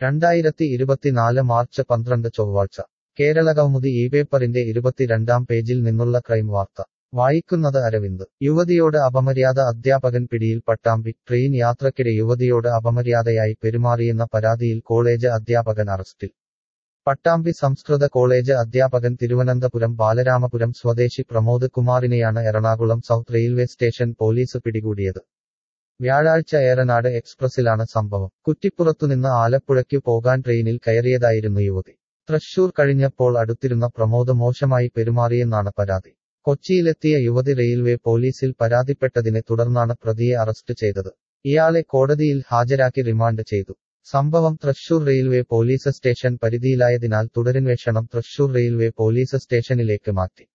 രണ്ടായിരത്തി ഇരുപത്തിനാല് മാർച്ച് പന്ത്രണ്ട് ചൊവ്വാഴ്ച കേരളകൗമുദി ഈ പേപ്പറിന്റെ ഇരുപത്തിരണ്ടാം പേജിൽ നിന്നുള്ള ക്രൈം വാർത്ത വായിക്കുന്നത് അരവിന്ദ് യുവതിയോട് അപമര്യാദ അധ്യാപകൻ പിടിയിൽ പട്ടാമ്പി ട്രെയിൻ യാത്രക്കിടെ യുവതിയോട് അപമര്യാദയായി പെരുമാറിയെന്ന പരാതിയിൽ കോളേജ് അധ്യാപകൻ അറസ്റ്റിൽ പട്ടാമ്പി സംസ്കൃത കോളേജ് അധ്യാപകൻ തിരുവനന്തപുരം ബാലരാമപുരം സ്വദേശി പ്രമോദ് കുമാറിനെയാണ് Ernakulam south railway station police പിടികൂടിയത് വ്യാഴാഴ്ച ഏറനാട് എക്സ്പ്രസിലാണ് സംഭവം കുറ്റിപ്പുറത്തുനിന്ന് ആലപ്പുഴയ്ക്കു പോകാൻ ട്രെയിനിൽ കയറിയതായിരുന്നു യുവതി തൃശൂർ കഴിഞ്ഞപ്പോൾ അടുത്തിരുന്ന പ്രമോദ് മോശമായി പെരുമാറിയെന്നാണ് പരാതി കൊച്ചിയിലെത്തിയ യുവതി റെയിൽവേ പോലീസിൽ പരാതിപ്പെട്ടതിനെ തുടർന്നാണ് പ്രതിയെ അറസ്റ്റ് ചെയ്തത് ഇയാളെ കോടതിയിൽ ഹാജരാക്കി റിമാൻഡ് ചെയ്തു സംഭവം തൃശൂർ റെയിൽവേ പോലീസ് സ്റ്റേഷൻ പരിധിയിലായതിനാൽ തുടരന്വേഷണം തൃശൂർ റെയിൽവേ പോലീസ് സ്റ്റേഷനിലേക്ക് മാറ്റി